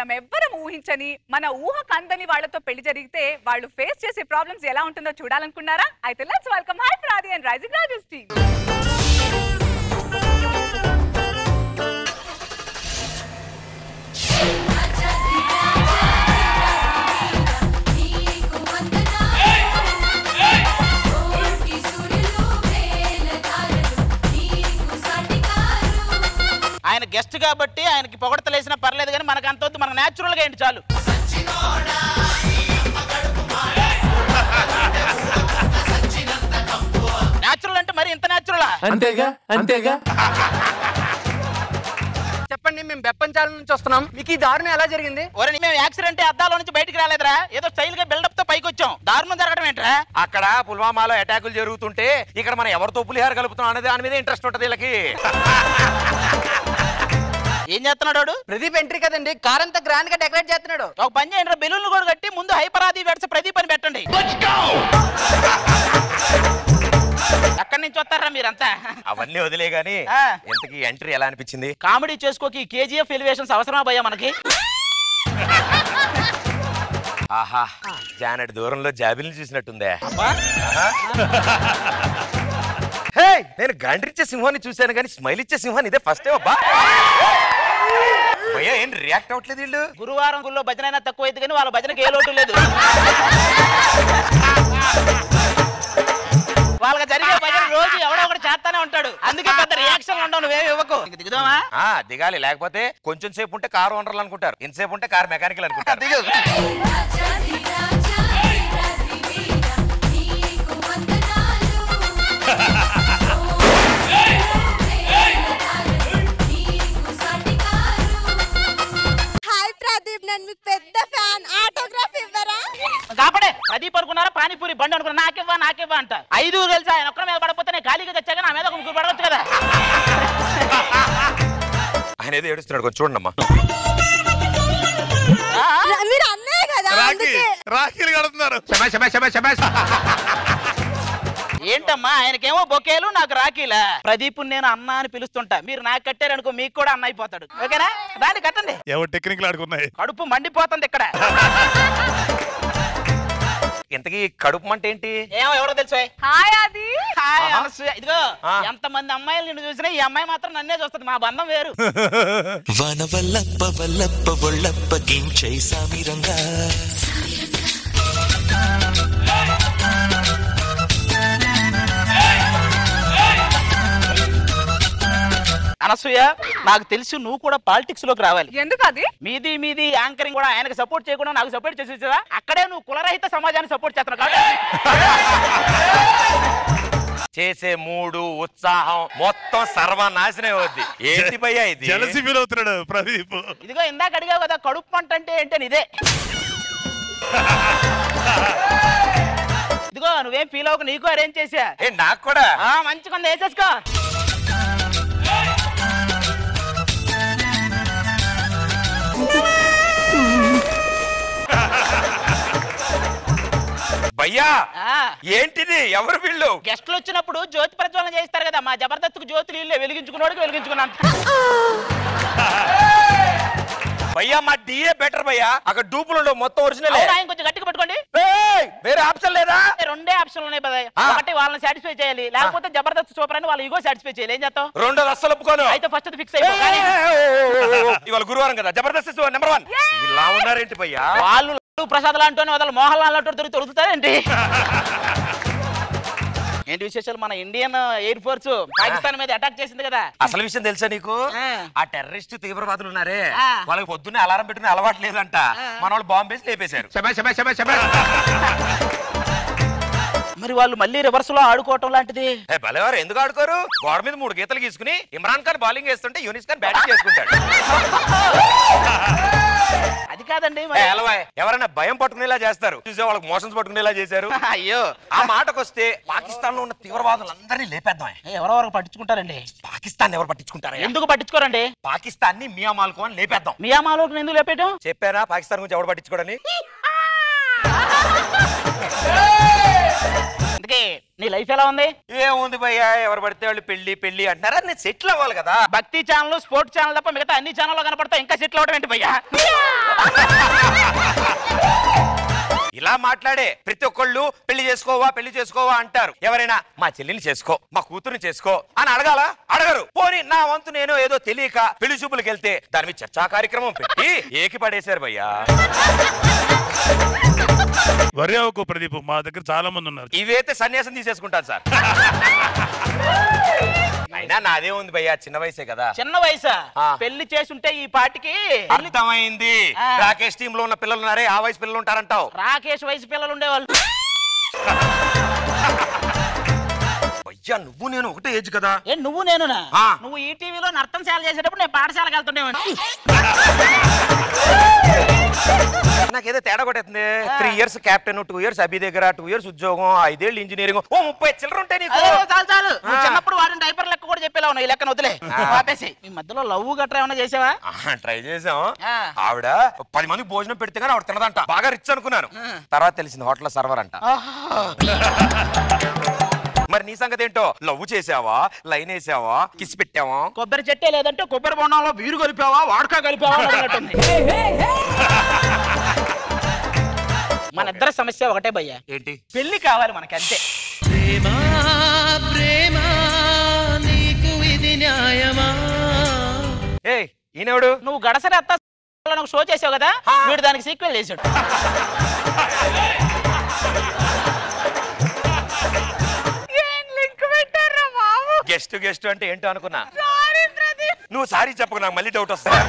మనం ఎవ్వరం ఊహించని మన ఊహ కందని వాళ్ళతో పెళ్లి జరిగితే వాళ్ళు ఫేస్ చేసే ప్రాబ్లమ్స్ ఎలా ఉంటుందో చూడాలనుకున్నారా అయితే let's welcome high ప్రాది and rising రాజెస్ team ఆయన గెస్ట్ కాబట్టి ఆయనకి పొగడతలేసినా పర్లేదు కానీ మనకు అంత వద్దు మనకు న్యాచురల్ గా ఏంటి చాలు న్యాచురల్ అంటే మరి ఇంత న్యాచురలా అంతేగా అంతేగా చెప్పండి మేము బెప్పంచాల నుంచి వస్తున్నాం మీకు ఈ దారుణం ఎలా జరిగింది ఒరే మేము యాక్సిడెంట్ అద్దాల నుంచి బయటికి రాలేదురా ఏదో స్టైల్ గా బిల్డప్ తో పైకి వచ్చాం దారుణం జరగడం ఏంట్రా అక్కడ పుల్వామాలో అటాకులు జరుగుతుంటే ఇక్కడ మనం ఎవరితో పులిహార కలుపుతున్నాం అనేది దాని మీద ఇంట్రెస్ట్ ఉంటది వీళ్ళకి ఏం చేస్తున్నాడు వాడు? ప్రదీప్ ఎంట్రీ కదండి కార్ అంతా గ్రాండ్ గా డెకరేట్ చేస్తున్నాడు ఒక పని చేయండి బెలూన్లు కూడా కట్టి ముందు హైపరాది వెడ్స్ ప్రదీప్ అని పెట్టండి ఎక్కడి నుంచి వస్తారా మీరంతా అవన్నీ వదిలే గాని ఆ. ఇంతకి ఎంట్రీ ఎలా అనిపించింది కామెడీ చేసుకోకి కేజీఎఫ్ ఎలివేషన్స్ అవసరమా భయ్యా మనకి ఆహా జానెట్ దూరంలో జాబిల్ని చూసినట్టుందే ఆహా. హే నేను గండ్రిచ్చే సింహాన్ని చూశాను కానీ స్మైల్ ఇచ్చే సింహాన్ని ఇదే ఫస్ట్ టైం అబ్బా భయ్యా ఏం రియాక్ట్ అవ్వట్లేదు వీళ్ళు గురువారం గుళ్ళో భజన అయినా తక్కువ అయితే కానీ వాళ్ళ భజనకి ఏ లోటు లేదు వాళ్ళకి జరిగే భజన రోజు ఎవడో ఒకటి చేస్తానే ఉంటాడు అందుకే పెద్ద రియాక్షన్ ఉండవు నువ్వేమి ఇవ్వకు ఇంక దిగుదామా ఆ దిగాలి లేకపోతే కొంచెం సేపు ఉంటే కారు ఓనర్లు అనుకుంటారు ఇంతసేపు ఉంటే కారు మెకానికల్ అనుకుంటారు దిగు హాయ్ ప్రదీప్ నేను మీకు పెద్ద ఫ్యాన్ ఆటోగ్రాఫ్ ఇవ్వరా కాపడే ప్రదీప్ అనుకున్నారా పానీపూరి బండి అనుకున్నా నాకివ్వా నాకివ్వా అంట ఐదు కలిసి ఆయన ఒక్కరి మీద పడకపోతే నేను ఖాళీగా తెచ్చాక నా మీద ఒక ముగ్గురు పడవచ్చు కదా ఆయన ఏదో ఏడుస్తున్నాడు కొంచెం చూడండి ఆ? ర- మీరు అన్నయ్య కదా అందుకే రాఖీలు కడుతున్నారు ఏంటమ్మా ఆయనకేమో బొకేలు నాకు రాఖీలా ప్రదీప్ నేను అన్న అని పిలుస్తుంటా మీరు నాకు కట్టారనుకో మీకు కూడా అన్న అయిపోతాడు ఓకేనా దాన్ని కట్టండి ఎవరు టెక్నికల్ ఆడుకున్నాయి కడుపు మండిపోతుంది ఇక్కడ ఇంతకీ కడుపు మంట ఏంటి ఏమో ఎవడో తెలుసు హాయ్ అది హాయ్ అనసూయ. ఇదిగో ఆ. ఎంత మంది అమ్మాయిలు నిన్ను చూసినా ఈ అమ్మాయి మాత్రం నన్నే చూస్తుంది మా బంధం వేరు వనవల్లప్ప వల్లప్ప ఒళ్ళప్ప గించై సామిరంగా అనసూయ నాకు తెలిసి నువ్వు కూడా పాలిటిక్స్ లోకి రావాలి ఎందుకు అది మీది మీది యాంకరింగ్ కూడా ఆయనకు సపోర్ట్ చేయకుండా నాకు సపోర్ట్ చేసి వచ్చావా? అక్కడే నువ్వు కులరహిత సమాజాన్ని సపోర్ట్ చేస్తున్నావు కాబట్టి చేసే మూడు ఉత్సాహం మొత్తం సర్వనాశనం అవుద్ది ఏంటి భయ్యా ఇది జలసి ఫీల్ అవుతున్నాడు ప్రదీప్ ఇదిగో ఇందాక అడిగావు కదా కడుపు పంట అంటే ఏంటని ఇదే ఇదిగో నువ్వేం ఫీల్ అవ్వకు నీకు అరేంజ్ చేసా ఏ నాకు కూడా ఆ, మంచిగా ఉంది వేసేసుకో భయ్యా ఆ, ఏంటిది ఎవరు వీళ్ళు గెస్టులు వచ్చినప్పుడు జ్యోతి ప్రజ్వలన చేస్తారు కదా మా జబర్దస్త్ జ్యోతులు ఇల్లే వెలిగించుకున్నోడికి వెలిగించుకున్నాను భయ్యా మా డిఏ బెటర్ భయ్యా అక్కడ డూపులు ఉండవు మొత్తం ఒరిజినల్ అవునా, ఇంకొంచెం గట్టిగా పట్టుకోండి వేరే ఆప్షన్ లేదా రెండే ఆప్షన్లు ఉన్నాయి పదయ్య ఆ. ఒకటి వాళ్ళని సాటిస్ఫై చేయాలి లేకపోతే జబర్దస్త్ సూపర్ అని వాళ్ళ ఈగో సాటిస్ఫై చేయాలి ఏం చేస్తావు రెండోది అస్సలు ఒప్పుకోను అయితే ఫస్ట్ ఫిక్స్ అయిపో కానీ ఇవాళ గురువారం కదా జబర్దస్త్ నెంబర్ వన్ ఇలా ఉన్నారేంటి భయ్యా వాళ్ళు లడ్డు ప్రసాద్ లాంటి వాళ్ళు మోహన్ లాల్ లాంటి దొరికి దొరుకుతారేంటి ఏంటి విశేషాలు మన ఇండియన్ ఎయిర్ ఫోర్స్ పాకిస్తాన్ మీద అటాక్ చేసింది కదా అసలు విషయం తెలుసా నీకు ఆ. ఆ టెర్రరిస్ట్ తీవ్రవాదులు ఉన్నారే ఆ. వాళ్ళకి పొద్దున్నే అలారం పెట్టుకునే అలవాటు లేదంట మన వాళ్ళు బాంబు వేసి లేపేశారు మరి వాళ్ళు మళ్ళీ రివర్స్ లో ఆడుకోవటం లాంటిది ఏ భలేవారు ఎందుకు ఆడుకోరు గోడ మీద మూడు గీతలు గీసుకుని ఇమ్రాన్ ఖాన్ బౌలింగ్ వేస్తుంటే యూనిస్ ఖాన్ బ్యాటింగ్ చేసుకుంటాడు అది కాదండి ఏ, మరి. ఎలవాయ్, ఎవరైనా భయం పట్టుకునేలా చేస్తారు చూసే వాళ్ళకి మోషన్స్ పట్టుకునేలా చేశారు అయ్యో ఆ మాటకొస్తే పాకిస్తాన్ లో ఉన్న తీవ్రవాదులందరినీ లేపేద్దాం ఎవరెవరు పట్టించుకుంటారండి పాకిస్తాన్ ఎవరు పట్టించుకుంటారా ఎందుకు పట్టించుకోరండి పాకిస్తాన్ ని మియా మాల్కో అని లేపేద్దాం మియామాలోకి ఎందుకు లేపేయటం చెప్పారా పాకిస్తాన్ గురించి ఎవరు పట్టించుకోడని అందుకే నీ లైఫ్ ఎలా ఉంది ఏముంది భయ్యా ఎవరు పడితే వాళ్ళు పెళ్లి పెళ్లి అంటారా నేను సెటిల్ అవ్వాలి కదా భక్తి ఛానల్ స్పోర్ట్స్ ఛానల్ తప్ప మిగతా అన్ని ఛానల్లో కనపడతా ఇంకా సెటిల్ అవడం ఏంటి భయ్యా ఇలా మాట్లాడే ప్రతి ఒక్కళ్ళు పెళ్లి చేసుకోవా పెళ్లి చేసుకోవా అంటారు ఎవరైనా మా చెల్లిని చేసుకో మా కూతురుని చేసుకో అని అడగాల అడగరు పోనీ నా వంతు నేను ఏదో తెలియక పెళ్లి చూపులకు వెళ్తే దాని మీద చర్చా కార్యక్రమం పెట్టి ఏకి పడేశారు భయ్యా వరి అవ్వకు ప్రదీప్ మా దగ్గర చాలా మంది ఉన్నారు ఇవైతే సన్యాసం తీసేసుకుంటాను సార్ అయినా నాదే ఉంది భయ్యా చిన్న వయసే కదా చిన్న వయసా ఆ. పెళ్లి చేసుంటే ఈ పాటికి అర్థమైంది ఆ. రాకేష్ టీమ్ లో ఉన్న పిల్లలు ఉన్నారే ఆ వయసు పిల్లలు ఉంటారంటావు రాకేష్ వయసు పిల్లలు ఉండేవాళ్ళు భయ్యా నువ్వు నేను ఒకటే ఏజ్ కదా ఏ నువ్వు నేనునా ఆ. నువ్వు ఈ టీవీలో నర్తంశాల చేసేటప్పుడు నేను పాఠశాలకు వెళ్తుండేవాడిని నాకేదో తేడా కొట్టేస్తుంది three years captain two years Abhi దగ్గర టూ ఇయర్స్ ఉద్యోగం ఐదేళ్ళు ఇంజనీరింగ్ ఓ ముప్పై చిల్లర ఉంటాయి నీకు అదే చాలు చాలు నువ్వు ఆ. చిన్నప్పుడు వాడిన డైపర్ లెక్క కూడా చెప్పేలా ఉన్నావు ఈ లెక్కన వదిలే ఆపేసి ఈ మధ్యలో లవ్ గట్రా ఏమైనా చేసావా ట్రై చేసాం ఆ. ఆవిడ పది మందికి భోజనం పెడితే కానీ ఆవిడ తినదంట బాగా రిచ్ అనుకున్నాను తర్వాత తెలిసింది హోటల్ సర్వర్ అంట మరి నీ సంగతి ఏంటో లవ్ చేసావా లైన్ వేసావా కిసి పెట్టావా కొబ్బరి చెట్టే లేదంటే కొబ్బరి బొండంలో బీరు కలిపావా వాడకా కలిపావా అని అడిగినట్టుంది మన ఇద్దరి సమస్య ఒకటే భయ్యా ఏంటి పెళ్లి కావాలి మనకి అంతే ఏ ఈయనెవడు నువ్వు గడసరి అత్త ఒక షో చేసావు కదా వీడు దానికి సీక్వెల్ చేసాడు ఏం లింక్ పెట్టారా బాబు గెస్ట్ గెస్ట్ అంటే ఏంటో అనుకున్నా సారీ ప్రదీప్ నువ్వు సారీ చెప్పకు నాకు మళ్ళీ డౌట్ వస్తా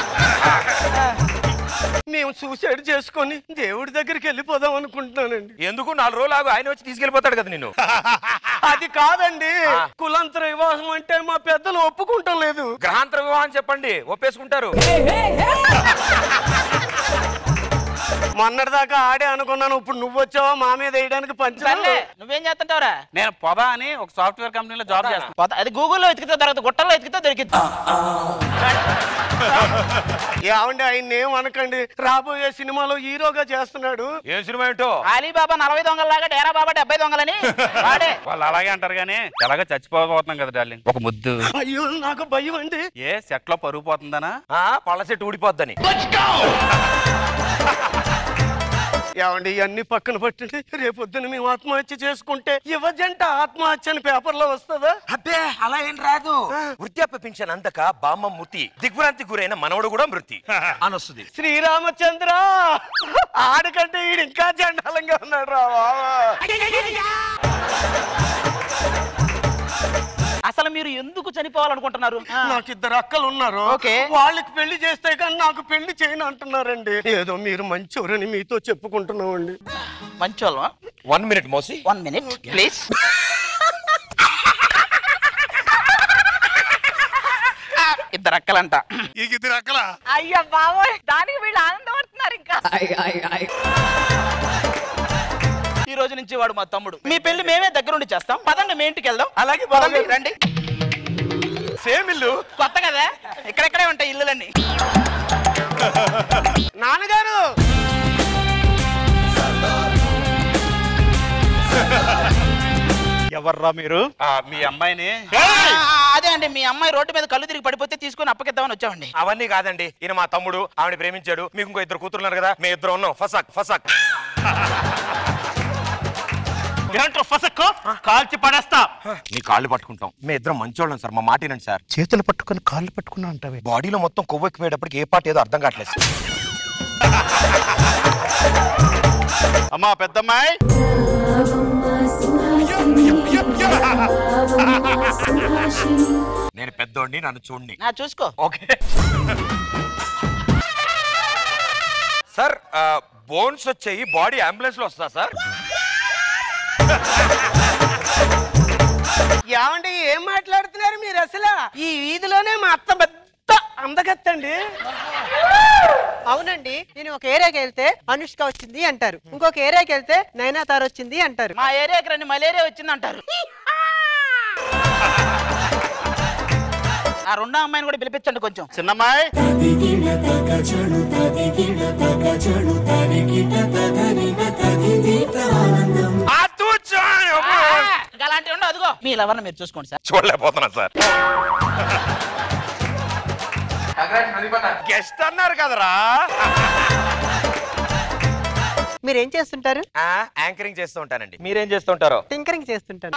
మేము సూసైడ్ చేసుకొని దేవుడి దగ్గరికి వెళ్ళిపోదాం అనుకుంటున్నానండి ఎందుకు నాలుగు రోజులు ఆగు ఆయన వచ్చి తీసుకెళ్ళిపోతాడు కదా నిన్ను అది కాదండి ఆ. కులాంతర వివాహం అంటే మా పెద్దలు ఒప్పుకుంటాం లేదు గ్రహాంతర వివాహం చెప్పండి ఒప్పేసుకుంటారు మొన్నటిదాకా ఆడే అనుకున్నాను ఇప్పుడు నువ్వు వచ్చావా మా మీద వేయడానికి పంచలే సర్లే నువ్వేం చేస్తుంటావురా నేను పొద అని ఒక సాఫ్ట్వేర్ కంపెనీలో జాబ్ చేస్తాను పోతా- అది గూగుల్లో ఎతికితే దొరకదు గుట్టల్లో ఎతికితే దొరికిద్ది ఏమండి ఆయన ఏం అనకండి రాబోయే సినిమాలో హీరోగా చేస్తున్నాడు ఏం సినిమా ఏంటో అలీబాబా నలభై దొంగలలాగా డేరా బాబా డెబ్బై దొంగలని వాడే వాళ్ళు అలాగే అంటారు కానీ ఎలాగో చచ్చిపోతున్నాం కదా డార్లింగ్ ఒక ముద్దు అయ్యో నాకు భయం అండి ఏ సెట్ లో పరుగు పోతుందనా ఆ పళ్ళ చెట్టు ఊడిపోద్దని ఏమండి ఇవన్నీ పక్కన పట్టండి రేపొద్దున మేము ఆత్మహత్య చేసుకుంటే యువజంట ఆత్మహత్య అని పేపర్లో వస్తుందా అబ్బే అలా ఏం రాదు వృద్ధాప్య పింఛన్ అందక బామ్మ మృతి దిగ్భ్రాంతి గురైన మనవడు కూడా మృతి అని వస్తుంది శ్రీరామచంద్ర ఆడకంటే ఈడు ఇంకా చండాలంగా ఉన్నాడు రా బావా. అసలు మీరు ఎందుకు చనిపోవాలనుకుంటున్నారు నాకు ఇద్దరు అక్కలు ఉన్నారు ఓకే. వాళ్ళకి పెళ్లి చేస్తే కానీ నాకు పెళ్లి చేయను అంటున్నారండి ఏదో మీరు మంచోరని మీతో చెప్పుకుంటున్నామండి మంచోళ్ళం వన్ మినిట్ మోసి వన్ మినిట్ ప్లీజ్ ఇద్దరు అక్కలంట ఈ ఇద్దరు అక్కలా అయ్యా బాబోయ్ దానికి వీళ్ళు ఆనందపడుతున్నారు ఇంకా ఈ రోజు నుంచి వాడు మా తమ్ముడు మీ పెళ్లి మేమే దగ్గరుండి చేస్తాం పదండి మీ ఇంటికి వెళ్దాం అలాగే పదండి బాగుంది. రండి సేమ్ ఇల్లు కొత్త కదా ఇక్కడెక్కడే ఉంటాయి ఇల్లులన్నీ నాన్నగారు ఎవర్రా మీరు మీ అమ్మాయిని ఆ, అదే అండి మీ అమ్మాయి రోడ్డు మీద కళ్ళు తిరిగి పడిపోతే తీసుకొని అప్పగిద్దామని వచ్చామండి అవన్నీ కాదండి ఈయన మా తమ్ముడు ఆవిడ ప్రేమించాడు మీకు ఇంకో ఇద్దరు కూతురు ఉన్నారు కదా మేము ఇద్దరు ఉన్నాం ఫసక్ ఫసక్ ఏంట్రా ఫసక్కు కాల్చి పడేస్తా మీ కాళ్ళు పట్టుకుంటాం మేము ఇద్దరం మంచోళ్ళం సార్ మా మాట వినండి సార్ చేతులు పట్టుకొని కాళ్ళు పట్టుకున్నా అంటావే బాడీలో మొత్తం కొవ్వు ఎక్కువేటప్పటికి ఏ పార్ట్ ఏదో అర్థం కావట్లేదు సార్. అమ్మా పెద్దమ్మాయి నేను పెద్దోడిని నన్ను చూడండి నా చూసుకో ఓకే సార్ బోన్స్ వచ్చాయి బాడీ అంబులెన్స్ లో వస్తుందా సార్ ఏమండి ఏం మాట్లాడుతున్నారు మీరు అసలు ఈ వీధిలోనే మా అత్త పెద్ద అందగత్తండి అవునండి నేను ఒక ఏరియాకి వెళ్తే అనుష్క వచ్చింది అంటారు ఇంకొక ఏరియాకి వెళ్తే నయనాతార వచ్చింది అంటారు మా ఏరియాకి రండి మలేరియా వచ్చింది అంటారు ఆ రెండో అమ్మాయిని కూడా పిలిపించండి కొంచెం చిన్నమ్మాయి ఆ, తూచా! మీ లవర్ని మీరు చూసుకోండి సార్ చూడలేకపోతున్నా సార్ గెస్ట్ అన్నారు కదరా మీరు ఏం చేస్తుంటారు ఆ, యాంకరింగ్ చేస్తూ ఉంటానండి మీరేం చేస్తుంటారో టింకరింగ్ చేస్తుంటారు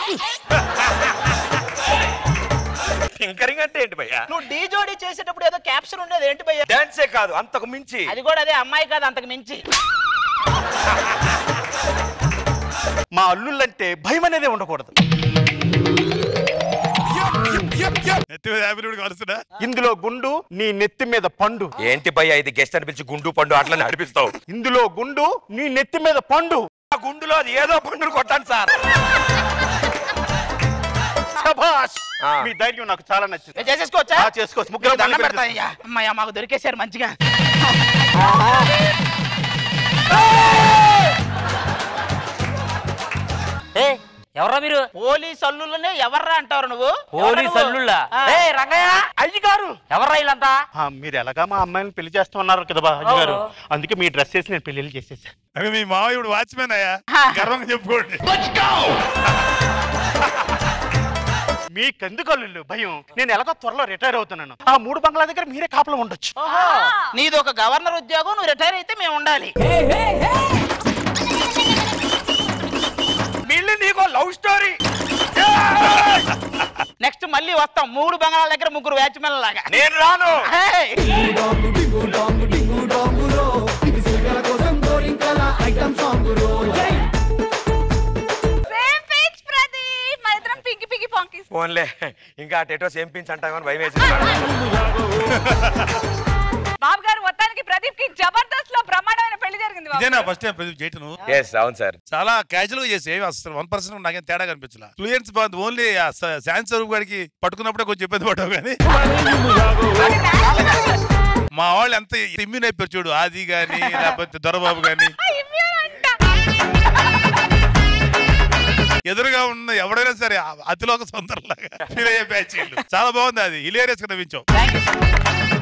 టింకరింగ్ అంటే ఏంటి భయ్యా నువ్వు డీ జోడీ చేసేటప్పుడు ఏదో క్యాప్షన్ ఉండేది ఏంటి భయ్య డాన్సే కాదు అంతకు మించి అది కూడా అదే అమ్మాయి కాదు అంతకు మించి మా అల్లుళ్ళంటే భయం అనేది ఉండకూడదు నెత్తి మీద యాభై రూపాయలు కలుస్తున్నా ఇందులో గుండు నీ నెత్తి మీద పండు ఏంటి భయ్యా ఇది గెస్ట్ అనిపించి గుండు పండు అట్లా నడిపిస్తావు ఇందులో గుండు నీ నెత్తి మీద పండు ఆ గుండులో అది ఏదో పండును కొట్టాను సార్ శభాష్ ఆ. మీ ధైర్యం నాకు చాలా నచ్చింది నేను చేసేసుకోవచ్చా ఆ, చేసుకోవచ్చు ముగ్గురు దండం పెడతాయ్యా అమ్మాయ్యా మాకు దొరికేశారు మంచిగా ఏ ఎవరా మీరు పోలీస్ అల్లులనే ఎవర్రా అంటారు నువ్వు పోలీస్ ఎవరు నువ్వు? అల్లుళ్ళ ఆ. ఏ రంగయ్య అయ్యగారు ఎవర్రా వీళ్ళంతా ఆ, మీరు ఎలాగా మా అమ్మాయిని పెళ్లి చేస్తున్నారు కదా బా అయ్యగారు అందుకే మీ డ్రెస్ వేసి నేను పెళ్లి చేసేసా అరే మీ మావయ్య ఇప్పుడు వాచ్మెన్ అయ్యా గర్వంగా చెప్పుకోండి మీకెందుకు అల్లుళ్ళు భయం నేను ఎలాగో త్వరలో రిటైర్ అవుతున్నాను ఆ మూడు బంగ్లా దగ్గర మీరే కాపలా ఉండొచ్చు ఓహో నీది ఒక గవర్నర్ ఉద్యోగం నువ్వు రిటైర్ అయితే మేము ఉండాలి వీళ్ళు నీకో లవ్ స్టోరీ నెక్స్ట్ మళ్ళీ వస్తాం మూడు బంగాళాల దగ్గర ముగ్గురు వాచ్మెన్ లాగా నేను రాను హే! సేమ్ పిచ్ ప్రదీప్ మన ఇద్దరం పింకి పింకి పాంకీస్ ఫోన్లే ఇంకా టెటో సేమ్ పించ్ అంటామని భయం వేసి బాబు గారు మొత్తానికి ప్రదీప్ కి జబర్దస్త్ లో బ్రహ్మాండమైన పెళ్లి జరిగింది బాబు ఇదేనా ఫస్ట్ టైం ప్రదీప్ చేయటను ఎస్ అవును సార్ చాలా క్యాజువల్ గా చేసి ఏమి అసలు వన్ పర్సెంట్ నాకేం తేడా కనిపించలా ఫ్లూయెన్స్ బాగుంది ఓన్లీ శాన్స్ స్వరూప్ గారికి పట్టుకున్నప్పుడే కొంచెం ఇబ్బంది పడ్డావు కానీ మా వాళ్ళు ఎంత ఇమ్యూన్ అయిపోయారు చూడు ఆది గాని లేకపోతే దొరబాబు గాని ఎదురుగా ఉన్న ఎవడైనా సరే అతిలోక సొందరలాగా ఫీల్ అయ్యే బ్యాచ్ వీళ్ళు. చాలా బాగుంది అది హిలేరియస్ గా నవ్వించావు Thank you.